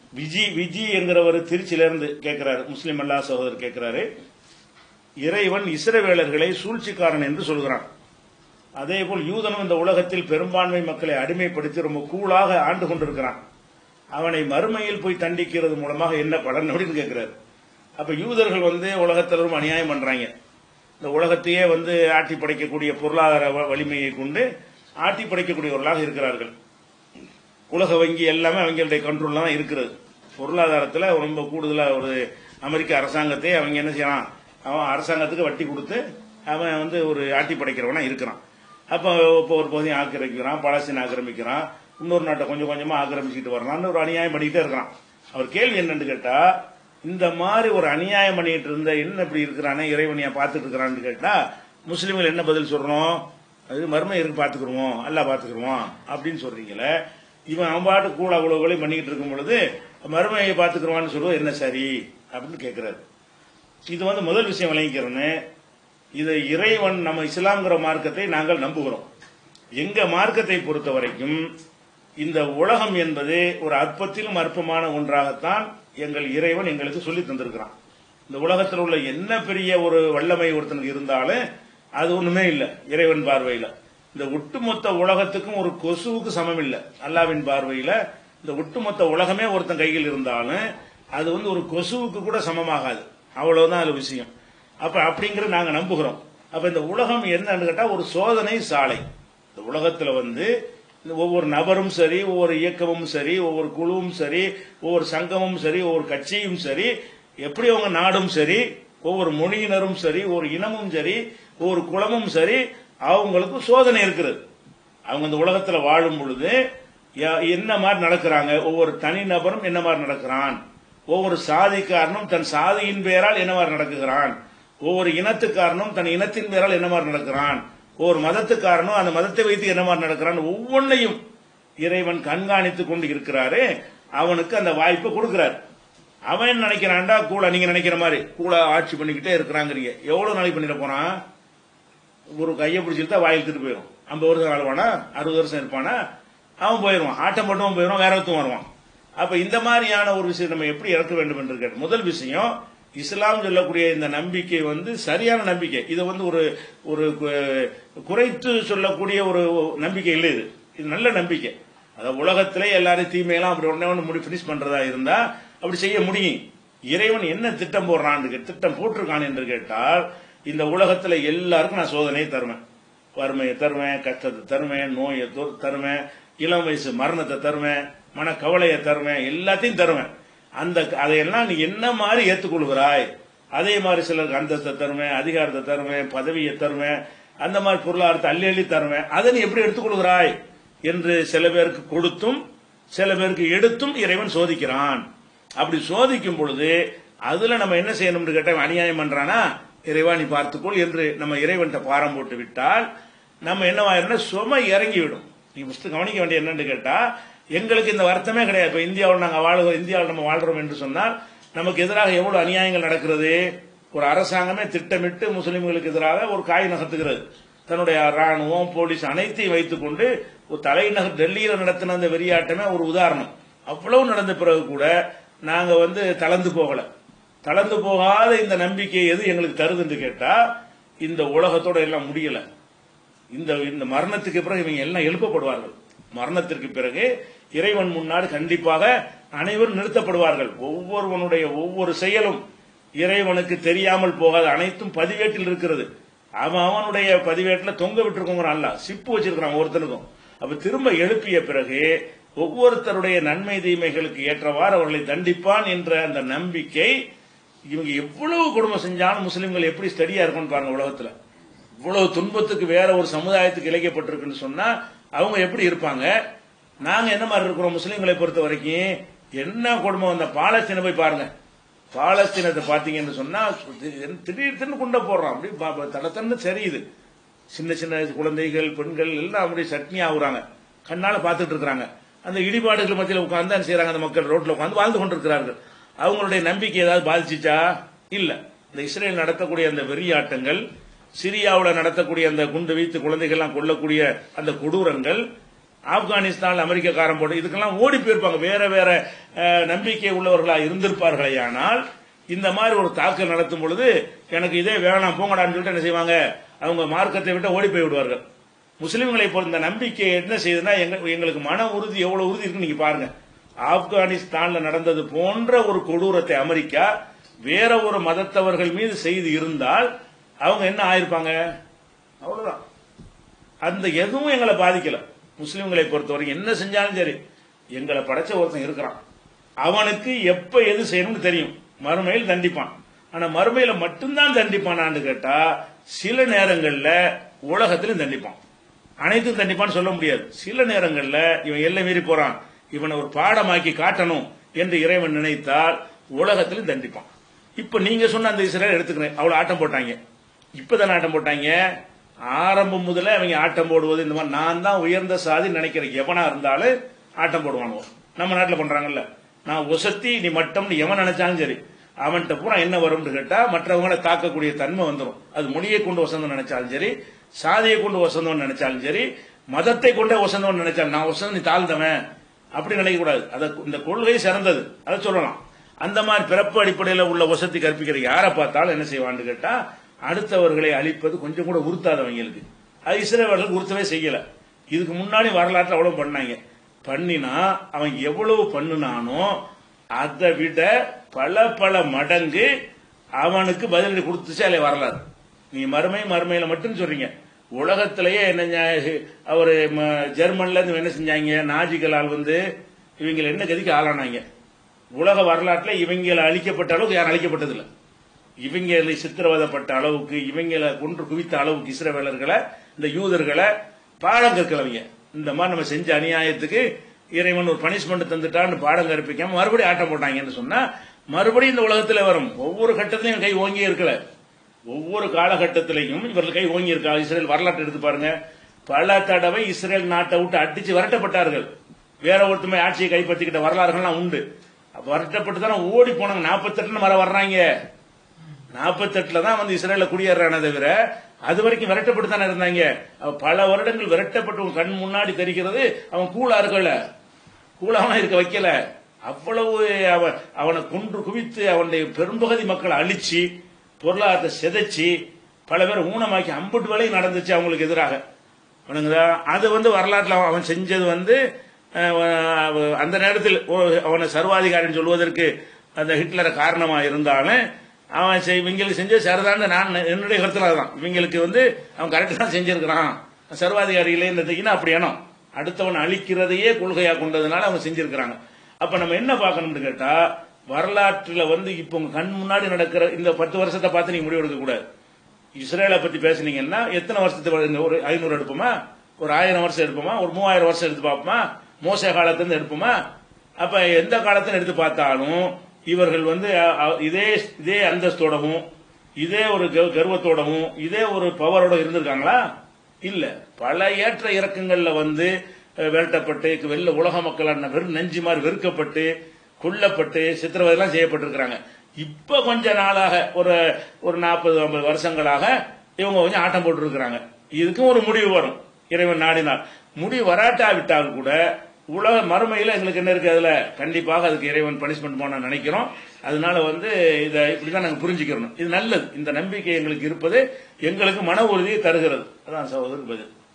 விஜி விஜி என்கிறவர் திருச்சியிலிருந்து கேட்கிறாரு முஸ்லிம் அல்லா சகோதரர் கேட்கிறாரு இறைவன் இஸ்ரவேலர்களை சூழ்ச்சிக்காரன் என்று சொல்கிறான் அதேபோல் யூதனும் இந்த உலகத்தில் பெரும்பான்மை மக்களை அடிமைப்படுத்தி ரொம்ப கூலாக ஆண்டு கொண்டிருக்கிறான் அவனை மறுமையில் போய் தண்டிக்கிறது மூலமாக என்ன பலன் அப்படின்னு கேட்கிறாரு அப்ப யூதர்கள் வந்து உலகத்திலும் அநியாயம் பண்றாங்க இந்த உலகத்தையே வந்து ஆட்டி படைக்கக்கூடிய பொருளாதார வ- வலிமையை கொண்டு ஆட்டி படைக்கக்கூடியவர்களாக இருக்கிறார்கள் உலக வங்கி எல்லாமே அவங்களுடைய கண்ட்ரோல் தான் இருக்கிறது பொருளாதாரத்தில் ரொம்ப கூடுதலா ஒரு அமெரிக்க அரசாங்கத்தை அவங்க என்ன செய்யலாம் அவன் அரசாங்கத்துக்கு வட்டி கொடுத்து அவன் வந்து ஒரு ஆட்டி படைக்கிறவனா இருக்கிறான் அப்போ இப்போ ஒரு பகுதியை ஆக்கிரமிக்கிறான் பலஸ்தீன் ஆக்கிரமிக்கிறான் இன்னொரு நாட்டை கொஞ்சம் கொஞ்சமா ஆக்கிரமிச்சுட்டு வர்றான்னு ஒரு அநியாயம் பண்ணிக்கிட்டே இருக்கிறான் அவர் கேள்வி என்னன்னு கேட்டா இந்த மாதிரி ஒரு அநியாயம் பண்ணிட்டு இருந்த என்ன இப்படி இருக்கிறானே இறைவனையா பார்த்துட்டு இருக்கிறான்னு கேட்டா முஸ்லீம்கள் என்ன பதில் சொல்றோம் அது மர்மம் இருக்கு பாத்துக்கிருவோம் அல்லா பாத்துக்கிருவோம் அப்படின்னு சொல்றீங்களே இவன் அவன் பாட்டு கூட அவ்வளவு வேலையும் பண்ணிக்கிட்டு இருக்கும் பொழுது மருமையை பாத்துக்கிறவான்னு சொல்லுவோம் என்ன சரி அப்படின்னு கேட்கிறாரு இது வந்து முதல் விஷயம் விளங்கிக்கிறேன்னு இது இறைவன் நம்ம இஸ்லாம்ங்கிற மார்க்கத்தை நாங்கள் நம்புகிறோம் எங்க மார்க்கத்தை பொறுத்த வரைக்கும் இந்த உலகம் என்பது ஒரு அற்பத்திலும் அற்பமான ஒன்றாகத்தான் எங்கள் இறைவன் எங்களுக்கு சொல்லி தந்திருக்கிறான் இந்த உலகத்தில் உள்ள என்ன பெரிய ஒரு வல்லமை ஒருத்தனுக்கு இருந்தாலும் அது ஒண்ணுமே இல்லை இறைவன் பார்வையில இந்த ஒட்டுமொத்த உலகத்துக்கும் ஒரு கொசுவுக்கு சமம் இல்லை அல்லாவின் பார்வையில இந்த ஒட்டுமொத்த உலகமே ஒருத்தன் கையில் இருந்தாலும் அது வந்து ஒரு கொசுவுக்கு கூட சமமாகாது அவ்வளவுதான் அது விஷயம் அப்ப அப்படிங்கிற நாங்க நம்புகிறோம் அப்ப இந்த உலகம் என்னன்னு கேட்டா ஒரு சோதனை சாலை இந்த உலகத்துல வந்து இந்த ஒவ்வொரு நபரும் சரி ஒவ்வொரு இயக்கமும் சரி ஒவ்வொரு குழுவும் சரி ஒவ்வொரு சங்கமும் சரி ஒவ்வொரு கட்சியும் சரி எப்படி அவங்க நாடும் சரி ஒவ்வொரு மொழியினரும் சரி ஒவ்வொரு இனமும் சரி ஒவ்வொரு குலமும் சரி அவங்களுக்கு சோதனை இருக்கிறது அவங்க இந்த உலகத்துல வாழும் பொழுது யா- என்ன மாதிரி நடக்கிறாங்க ஒவ்வொரு தனி நபரும் என்ன மாதிரி நடக்கிறான் ஒவ்வொரு சாதிக்காரனும் தன் சாதியின் பெயரால் என்ன மாதிரி நடக்குகிறான் ஒவ்வொரு இனத்துக்காரனும் தன் இனத்தின் பெயரால் என்ன மாதிரி நடக்கிறான் ஒவ்வொரு மதத்துக்காரனும் அந்த மதத்தை வைத்து என்ன மாதிரி நடக்கிறான் ஒவ்வொன்றையும் இறைவன் கண்காணித்துக் கொண்டு இருக்கிறாரு அவனுக்கு அந்த வாய்ப்பை கொடுக்கிறார் அவன் என்ன நினைக்கிறான்டா கூட நீங்க நினைக்கிற மாதிரி கூட ஆட்சி பண்ணிக்கிட்டே இருக்கிறாங்கிறீங்க எவ்வளவு நாளைக்கு பண்ணிட போறான் ஒரு கையை பிடிச்சிட்டு வாயில் திட்டு போயிடும் ஐம்பது வருஷம் வாழ்வானா அறுபது வருஷம் இருப்பானா அவன் போயிடுவான் ஆட்டம் மட்டும் போயிடுவான் வேற ஒருத்தன் வருவான் அப்ப இந்த மாதிரியான ஒரு விஷயம் நம்ம எப்படி இறக்க வேண்டும் என்று கேட்டு முதல் விஷயம் இஸ்லாம் சொல்லக்கூடிய இந்த நம்பிக்கை வந்து சரியான நம்பிக்கை இது வந்து ஒரு ஒரு கு- குறைத்து சொல்லக்கூடிய ஒரு நம்பிக்கை இல்லை இது இது நல்ல நம்பிக்கை அதாவது உலகத்திலே எல்லாரும் தீமையெல்லாம் அப்படி உடனே ஒன்று முடி பினிஷ் பண்றதா இருந்தா அப்படி செய்ய முடியும் இறைவன் என்ன திட்டம் போடுறான்னு கே- திட்டம் போட்டிருக்கான் என்று கேட்டால் இந்த உலகத்துல எல்லாருக்கும் நான் சோதனையை தருவேன் வறுமையை தருவேன் கஷ்டத்தை தருவேன் நோயை தொ- தருவேன் இளம் வயசு மரணத்தை தருவேன் மன கவலையை தருவேன் எல்லாத்தையும் தருவேன் அந்த அதையெல்லாம் நீ என்ன மாதிரி ஏத்துக்கொள்கிறாய் அதே மாதிரி சிலருக்கு அந்தஸ்தை தருவேன் அதிகாரத்தை தருவேன் பதவியை தருவேன் அந்த மாதிரி பொருளாதாரத்தை அள்ளி அள்ளி தருவேன் அதை நீ எப்படி எடுத்துக்கொள்கிறாய் என்று சில பேருக்கு கொடுத்தும் சில பேருக்கு எடுத்தும் இறைவன் சோதிக்கிறான் அப்படி சோதிக்கும் பொழுது அதுல நம்ம என்ன செய்யணும்னு கேட்டா இவன் அநியாயம் பண்றானா இறைவா நீ பார்த்துக்கொள் என்று நம்ம இறைவன்கிட்ட பாரம் போட்டு விட்டால் நம்ம என்னவாயிருந்தா சுமை இறங்கிவிடும் நீ ஃபர்ஸ்ட் கவனிக்க வேண்டிய என்னன்னு கேட்டா எங்களுக்கு இந்த வருத்தமே கிடையாது இப்ப இந்தியாவில் நாங்க வாழ்கிறோம் இந்தியாவில் நம்ம வாழ்றோம் என்று சொன்னால் நமக்கு எதிராக எவ்வளவு அநியாயங்கள் நடக்கிறது ஒரு அரசாங்கமே திட்டமிட்டு முஸ்லிம்களுக்கு எதிராக ஒரு காய் நகர்த்துகிறது தன்னுடைய ராணுவம் போலீஸ் அனைத்தையும் வைத்துக்கொண்டு ஒரு தலைநகர் டெல்லியில நடத்தின அந்த வெறியாட்டமே ஒரு உதாரணம் அவ்வளவு நடந்த பிறகு கூட நாங்க வந்து தளர்ந்து போகல தளர்ந்து போகாத இந்த நம்பிக்கை எது எங்களுக்கு தருதுன்னு கேட்டா இந்த உலகத்தோட எல்லாம் முடியல இந்த இந்த மரணத்துக்கு பிறகு இவங்க எல்லாம் எழுப்பப்படுவார்கள் மரணத்திற்கு பிறகு இறைவன் முன்னாடி கண்டிப்பாக அனைவரும் நிறுத்தப்படுவார்கள் ஒவ்வொருவனுடைய ஒவ்வொரு செயலும் இறைவனுக்கு தெரியாமல் போகாத அனைத்தும் பதிவேட்டில் இருக்கிறது அவன் அவனுடைய பதிவேட்டில் தொங்க விட்டுருக்கோங்கிற அல்ல சிப்பு வச்சிருக்கிறான் ஒருத்தனுக்கும் அப்ப திரும்ப எழுப்பிய பிறகு ஒவ்வொருத்தருடைய நன்மை தீமைகளுக்கு ஏற்றவாறு அவர்களை தண்டிப்பான் என்ற அந்த நம்பிக்கை இவங்க எவ்வளவு கொடுமை செஞ்சாலும் முஸ்லிம்கள் எப்படி ஸ்டடியா இருக்கும்னு பாருங்க உலகத்துல இவ்வளவு துன்பத்துக்கு வேற ஒரு சமுதாயத்துக்கு இழைக்கப்பட்டிருக்குன்னு சொன்னா அவங்க எப்படி இருப்பாங்க நாங்க என்ன மாதிரி இருக்கிறோம் முஸ்லிம்களை பொறுத்த வரைக்கும் என்ன கொடுமை வந்த பாலஸ்தீனை போய் பாருங்க பாலஸ்தீனத்தை பாத்தீங்கன்னு சொன்னா திடீர் திடீர்னு குண்ட போடுறான் அப்படி பா- பா- தட தன்னு சரியுது சின்ன சின்ன குழந்தைகள் பெண்கள் எல்லாம் அப்படியே சட்னி ஆகுறாங்க கண்ணால பார்த்துட்டு இருக்கிறாங்க அந்த இடிபாடுகள் மத்தியில் உட்கார்ந்து என்ன செய்யறாங்க அந்த மக்கள் ரோட்ல உட்கார்ந்து வாழ்ந்து கொண்டிருக்கிறார்கள் அவங்களுடைய நம்பிக்கை ஏதாவது பாதிச்சுச்சா இல்ல இந்த இஸ்ரேல் நடத்தக்கூடிய அந்த வெறியாட்டங்கள் சிரியாவில் நடத்தக்கூடிய அந்த குண்டு வைத்து குழந்தைகள்லாம் கொல்லக்கூடிய அந்த கொடூரங்கள் ஆப்கானிஸ்தான் அமெரிக்காக்காரன் போட்டு இதுக்கெல்லாம் ஓடி போயிருப்பாங்க வேற வேற அஹ், நம்பிக்கை உள்ளவர்களா இருந்திருப்பார்களேயானால் இந்த மாதிரி ஒரு தாக்கல் நடத்தும் பொழுது எனக்கு இதே வேணாம் போங்கடான்னு சொல்லிட்டு என்ன செய்வாங்க அவங்க மார்க்கத்தை விட்டு ஓடி போய் விடுவார்கள் முஸ்லிம்களை பொறுத்த இந்த நம்பிக்கை என்ன செய்யுதுன்னா எங்க- எங்களுக்கு மன உறுதி எவ்வளவு உறுதி இருக்குன்னு நீங்க பாருங்க ஆப்கானிஸ்தான்ல நடந்தது போன்ற ஒரு கொடூரத்தை அமெரிக்கா வேற ஒரு மதத்தவர்கள் மீது செய்து இருந்தால் அவங்க என்ன ஆயிருப்பாங்க அவ்வளவுதான் அந்த எதுவும் எங்களை பாதிக்கல முஸ்லிம்களை பொறுத்தவரை என்ன செஞ்சாலும் சரி எங்களை படைச்ச ஒருத்தன் இருக்கிறான் அவனுக்கு எப்ப எது செய்யணும்னு தெரியும் மறுமையில் தண்டிப்பான் ஆனா மறுமையில மட்டும்தான் தண்டிப்பானான்னு கேட்டா சில நேரங்கள்ல உலகத்திலும் தண்டிப்பான் அனைத்தும் தண்டிப்பான்னு சொல்ல முடியாது சில நேரங்கள்ல இவன் எல்லை மீறி போறான் இவனை ஒரு பாடமாக்கி காட்டணும் என்று இறைவன் நினைத்தால் உலகத்திலும் தண்டிப்பான் இப்ப நீங்க சொன்ன அந்த இஸ்ரேல் எடுத்துக்கிறேன் அவ்வளவு ஆட்டம் போட்டாங்க இப்பதான் ஆட்டம் போட்டாங்க ஆரம்பம் முதல்ல அவங்க ஆட்டம் போடுவது இந்த மாதிரி நான் தான் உயர்ந்த சாதி நினைக்கிற எவனா இருந்தாலும் ஆட்டம் போடுவானுவோ நம்ம நாட்டுல பண்றாங்கல்ல நான் உசத்தி நீ மட்டம்னு எவன் நினைச்சாலும் சரி அவன்கிட்ட பூரா என்ன வரும்னு கேட்டா மற்றவங்களை தாக்கக்கூடிய தன்மை வந்துடும் அது மொழியை கொண்டு வசந்தம் நினைச்சாலும் சரி சாதியை கொண்டு வசந்தவன் நினைச்சாலும் சரி மதத்தை கொண்டே வசந்தவன் நினைச்சாலும் நான் வசந்தம் நீ தாழ்ந்தவன் அப்படி நினைக்க கூடாது அத இந்த கொள்கை சிறந்தது அதை சொல்லலாம் அந்த மாதிரி பிறப்பு அடிப்படையில் உள்ள வசதி கற்பிக்கிற யாரை பார்த்தாலும் என்ன செய்வான்னு கேட்டா அடுத்தவர்களை அழிப்பது கொஞ்சம் கூட உறுத்தாதவங்களுக்கு அது இஸ்ரேவர்களுக்கு உறுத்தவே செய்யல இதுக்கு முன்னாடி வரலாற்று அவ்வளவு பண்ணாங்க பண்ணினா அவன் எவ்வளவு பண்ணுனானோ அதை விட பல பல மடங்கு அவனுக்கு பதிலடி கொடுத்துச்சு அதில் வரலாறு நீ மறுமை மறுமையில மட்டும் சொல்றீங்க உலகத்திலேயே என்ன ஞா- அவரு ம- ஜெர்மன்ல இருந்து என்ன செஞ்சாங்க நாஜிகளால் வந்து இவங்களை என்ன கதிக்கு ஆளானாங்க உலக வரலாற்றுல இவங்களை அழிக்கப்பட்ட அளவுக்கு யாரும் அழிக்கப்பட்டதில்லை இவங்களை சித்திரவதைப்பட்ட அளவுக்கு இவங்களை கொன்று குவித்த அளவுக்கு இஸ்ரவேலர்களை இந்த யூதர்களை பாடம் கற்கலவங்க இந்த மாதிரி நம்ம செஞ்ச அநியாயத்துக்கு இறைவன் ஒரு பனிஷ்மெண்ட் தந்துட்டான்னு பாடம் கற்பிக்காம மறுபடியும் ஆட்டம் போட்டாங்கன்னு சொன்னா மறுபடியும் இந்த உலகத்துல வரும் ஒவ்வொரு கட்டத்திலையும் கை ஓங்கி இருக்கல ஒவ்வொரு காலகட்டத்திலையும் இவர்கள் கை ஓங்கி இருக்கா இஸ்ரேல் வரலாற்று எடுத்து பாருங்க பல தடவை இஸ்ரேல் நாட்டை விட்டு அடிச்சு விரட்டப்பட்டார்கள் வேற ஒருத்தமே ஆட்சியை கைப்பற்றிக்கிட்ட வரலாறுகள்லாம் உண்டு அப்ப விரட்டப்பட்டு தானே ஓடி போனாங்க நாற்பத்தெட்டுன்னு மர வர்றாங்க நாற்பத்தெட்டுல தான் வந்து இஸ்ரேல குடியேறானே தவிர அது வரைக்கும் விரட்டப்பட்டு தானே இருந்தாங்க அவ பல வருடங்கள் விரட்டப்பட்டு உன் கண் முன்னாடி தெரிகிறது அவன் கூலா இருக்கல கூலாவனா இருக்க வைக்கல அவ்வளவு அவன் அவனை கொன்று குவித்து அவனுடைய பெரும்பகுதி மக்களை அழிச்சு பொருளாதாரத்தை சிதைச்சு பல பேர் ஊனமாக்கி அம்புட்டு வேலை நடந்துச்சு அவங்களுக்கு எதிராக வணங்குதா அது வந்து வரலாற்றுல அவன் அவன் செஞ்சது வந்து அஹ், அந்த நேரத்தில் ஓ, அவனை சர்வாதிகாரின்னு சொல்வதற்கு அந்த ஹிட்லரை காரணமா இருந்தாலும் அவன் செய்- இவங்களுக்கு செஞ்ச சரிதான் நான் என்னுடைய கருத்துல அதுதான் இவங்களுக்கு வந்து அவன் கரெக்டா தான் செஞ்சிருக்கிறான் சர்வாதிகாரிகளே இந்த இதுக்குன்னா அப்படி எண்ணம் அடுத்தவன் அழிக்கிறதையே கொள்கையா கொண்டதுனால அவங்க செஞ்சிருக்கிறாங்க அப்ப நம்ம என்ன பார்க்கணும்னு கேட்டா வரலாற்றுல வந்து இப்போ உங்க கண் முன்னாடி நடக்கிற இந்த பத்து வருஷத்தை பார்த்து நீங்க முடிவெடுக்க கூடாது இஸ்ரேலை பத்தி பேசுனீங்கன்னா எத்தனை வருஷத்துக்கு வருது? ஒரு ஐநூறு எடுப்போமா ஒரு ஆயிரம் வருஷம் எடுப்போமா ஒரு மூவாயிரம் வருஷம் எடுத்து பார்ப்போமா மோச காலத்திலிருந்து எடுப்போமா அப்ப எந்த காலத்துல எடுத்து பார்த்தாலும் இவர்கள் வந்து அ- அ- இதே இதே அந்தஸ்தோடவும் இதே ஒரு கௌ- கர்வத்தோடவும் இதே ஒரு பவரோட இருந்திருக்காங்களா இல்ல பல ஏற்ற இறக்கங்கள்ல வந்து அஹ், விரட்டப்பட்டு வெள்ள உலக மக்களான வெறும் நெஞ்சு மாதிரி வெறுக்கப்பட்டு கொல்லப்பட்டு சித்திரவதைலாம் செய்யப்பட்டிருக்கிறாங்க இப்ப கொஞ்ச நாளாக ஒரு ஒரு நாற்பது ஐம்பது வருஷங்களாக இவங்க கொஞ்சம் ஆட்டம் போட்டு இருக்கிறாங்க இதுக்கும் ஒரு முடிவு வரும் இறைவன் நாடினால் முடிவு வராட்டாவிட்டால் கூட உலக மறுமையில எங்களுக்கு என்ன இருக்கு அதுல கண்டிப்பாக அதுக்கு இறைவன் பனிஷ்மெண்ட் போன நினைக்கிறோம் அதனால வந்து இதை இப்படிதான் நாங்க புரிஞ்சுக்கிறோம் இது நல்லது இந்த நம்பிக்கை எங்களுக்கு இருப்பது எங்களுக்கு மன உறுதியை தருகிறது அதான் சகோதரர் பதில்